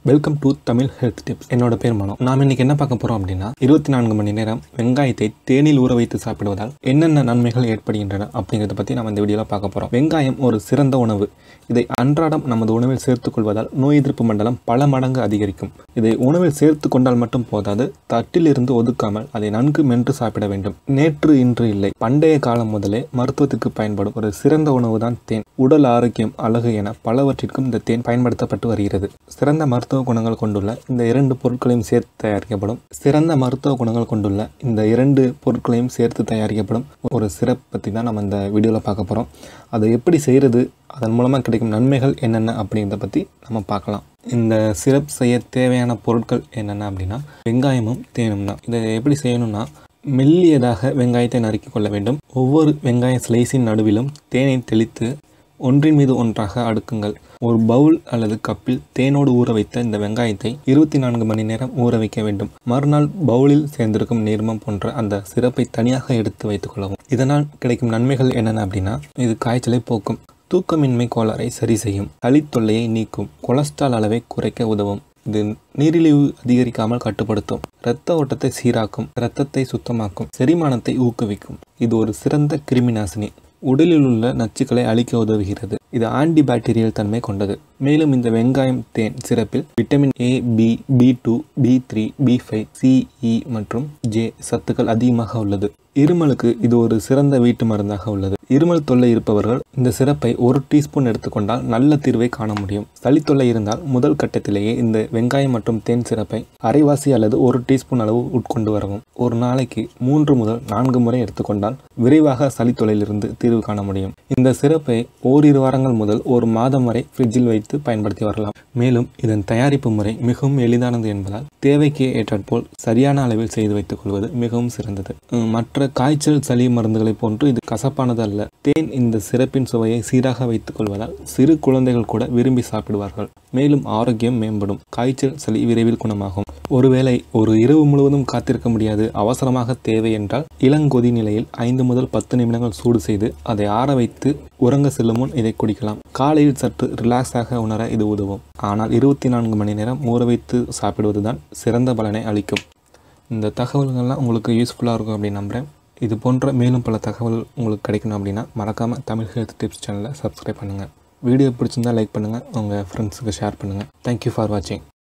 welcome to Tamil health tips என்னோட பேர் மனோ நாம் இன்னைக்கு என்ன பார்க்க போறோம் அப்படின்னா இருபத்தி நான்கு மணி நேரம் வெங்காயத்தை தேனில் ஊற வைத்து சாப்பிடுவதால் என்னென்ன நன்மைகள் ஏற்படுகின்றன அப்படிங்கிறத பற்றி நம்ம இந்த வீடியோவில் பார்க்க போறோம் வெங்காயம் ஒரு சிறந்த உணவு இதை அன்றாடம் நமது உணவில் சேர்த்துக் கொள்வதால் நோய் எதிர்ப்பு மண்டலம் பல மடங்கு அதிகரிக்கும் இதை உணவில் சேர்த்து கொண்டால் மட்டும் போதாது தட்டிலிருந்து ஒதுக்காமல் அதை நன்கு மென்று சாப்பிட வேண்டும் நேற்று இன்று இல்லை பண்டைய காலம் முதலே மருத்துவத்திற்கு பயன்படும் ஒரு சிறந்த உணவு தான் தேன் உடல் ஆரோக்கியம் அழகு என பலவற்றிற்கும் இந்த தேன் பயன்படுத்தப்பட்டு வருகிறது சிறந்த மருத்துவ குணங்கள் கொண்டுள்ள இந்த இரண்டு பொருட்களையும் சேர்த்து தயாரிக்கப்படும் சிறந்த மருத்துவ குணங்கள் கொண்டுள்ள இந்த இரண்டு பொருட்களையும் சேர்த்து தயாரிக்கப்படும் ஒரு சிறப்பு பற்றி தான் நம்ம இந்த வீடியோவில் பார்க்க போகிறோம் அதை எப்படி செய்கிறது அதன் மூலமாக கிடைக்கும் நன்மைகள் என்னென்ன அப்படிங்கிறத பற்றி நம்ம பார்க்கலாம் இந்த சிரப் செய்ய தேவையான பொருட்கள் என்னென்ன அப்படின்னா வெங்காயமும் தேனும் தான் இதை எப்படி செய்யணும்னா மெல்லியதாக வெங்காயத்தை நறுக்கிக் கொள்ள வேண்டும் ஒவ்வொரு வெங்காய ஸ்லைஸின் நடுவிலும் தேனை தெளித்து ஒன்றின் மீது ஒன்றாக அடுக்குங்கள் ஒரு பவுல் அல்லது கப்பில் தேனோடு ஊற வைத்த இந்த வெங்காயத்தை இருபத்தி நான்கு மணி நேரம் ஊற வைக்க வேண்டும் மறுநாள் பவுலில் சேர்ந்திருக்கும் நீர்மம் போன்ற அந்த சிறப்பை தனியாக எடுத்து வைத்துக் கொள்ளவும் இதனால் கிடைக்கும் நன்மைகள் என்னென்ன அப்படின்னா இது காய்ச்சலை போக்கும் தூக்கமின்மை கோளாறை சரி செய்யும் தொல்லையை நீக்கும் கொலஸ்ட்ரால் அளவை குறைக்க உதவும் இது நீரிழிவு அதிகரிக்காமல் கட்டுப்படுத்தும் இரத்த ஓட்டத்தை சீராக்கும் இரத்தத்தை சுத்தமாக்கும் செரிமானத்தை ஊக்குவிக்கும் இது ஒரு சிறந்த கிருமி நாசினி உடலில் உள்ள நச்சுக்களை அழிக்க உதவுகிறது இது ஆன்டி பாக்டீரியல் தன்மை கொண்டது மேலும் இந்த வெங்காயம் தேன் சிறப்பில் vitamin A B B two B three B five C E மற்றும் ஜே சத்துக்கள் அதிகமாக உள்ளது இருமலுக்கு இது ஒரு சிறந்த வீட்டு மருந்தாக உள்ளது இருமல் தொல்லை இருப்பவர்கள் இந்த சிறப்பை ஒரு டீஸ்பூன் எடுத்துக்கொண்டால் நல்ல தீர்வை காண முடியும் சளி தொல்லை இருந்தால் முதல் கட்டத்திலேயே இந்த வெங்காயம் மற்றும் தேன் சிறப்பை அரைவாசி அல்லது ஒரு டீஸ்பூன் அளவு உட்கொண்டு வரவும் ஒரு நாளைக்கு மூன்று முதல் நான்கு முறை எடுத்துக்கொண்டால் விரைவாக சளி தொல்லையிலிருந்து தீர்வு காண முடியும் இந்த சிறப்பை ஓரிரு வாரங்கள் முதல் ஒரு மாதம் வரை ஃப்ரிட்ஜில் வைத்து பயன்படுத்தி வரலாம் மேலும் இதன் தயாரிப்பு முறை மிகவும் எளிதானது என்பதால் தேவைக்கு ஏற்றாற்போல் சரியான அளவில் செய்து வைத்துக் கொள்வது மிகவும் சிறந்தது மற்ற காய்ச்சல் சளி மருந்துகளை போன்று இது கசப்பானது அல்ல தேன் இந்த சிறப்பின் சுவையை சீராக வைத்துக் கொள்வதால் சிறு குழந்தைகள் கூட விரும்பி சாப்பிடுவார்கள் மேலும் ஆரோக்கியம் மேம்படும் காய்ச்சல் சளி விரைவில் குணமாகும் ஒருவேளை ஒரு இரவு முழுவதும் காத்திருக்க முடியாது அவசரமாக தேவை என்றால் இளங்கொதி நிலையில் ஐந்து முதல் பத்து நிமிடங்கள் சூடு செய்து அதை ஆற வைத்து உறங்க செல்லும் முன் இதை குடிக்கலாம் காலையில் சற்று ரிலாக்ஸாக உணர இது உதவும் ஆனால் இருபத்தி நான்கு மணி நேரம் ஊற வைத்து சாப்பிடுவதுதான் சிறந்த பலனை அளிக்கும் இந்த தகவல்கள்லாம் உங்களுக்கு யூஸ்ஃபுல்லாக இருக்கும் அப்படின்னு நம்புகிறேன் இது போன்ற மேலும் பல தகவல் உங்களுக்கு கிடைக்கணும் அப்படின்னா மறக்காமல் தமிழ் ஹெல்த் டிப்ஸ் சேனலை சப்ஸ்கிரைப் பண்ணுங்கள் வீடியோ பிடிச்சிருந்தால் லைக் பண்ணுங்கள் உங்கள் ஃப்ரெண்ட்ஸுக்கு ஷேர் பண்ணுங்கள் தேங்க்யூ ஃபார் வாட்சிங்